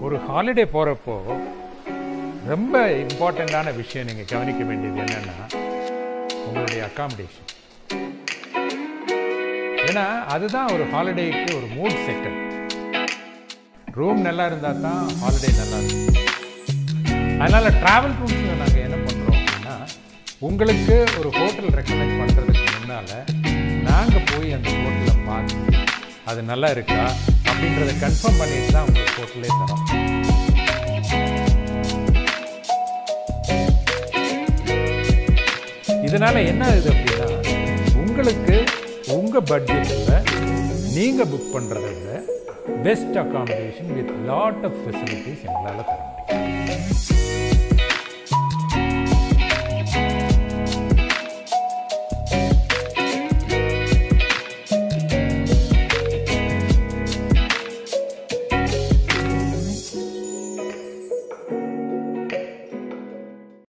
ஒரு ஹாலிடே போகிறப்போ ரொம்ப இம்பார்ட்டண்ட்டான விஷயம் நீங்கள் கவனிக்க வேண்டியது என்னென்னா உங்களுடைய அக்காமடேஷன் ஏன்னா அதுதான் ஒரு ஹாலிடேக்கு ஒரு மூட் செட்டர் ரூம் நல்லா இருந்தால் தான் ஹாலிடே நல்லா இருக்கும் அதனால் ட்ராவல் ரூம்ஸில் நாங்கள் என்ன பண்ணுறோம் அப்படின்னா உங்களுக்கு ஒரு ஹோட்டல் ரெக்கமெண்ட் பண்ணுறதுக்கு முன்னால் நாங்கள் போய் அந்த ஹோட்டலை பார்த்து அது நல்லா இருக்கா அப்படின்றத கன்ஃபார்ம் பண்ணிட்டு தான் உங்களுக்கு ஹோட்டலே தரோம் இதனால் என்ன ஆகுது அப்படின்னா உங்களுக்கு உங்கள் பட்ஜெட்டில் நீங்கள் புக் பண்ணுறதை விட best accommodation with lot of facilities எங்களால் தர முடியும்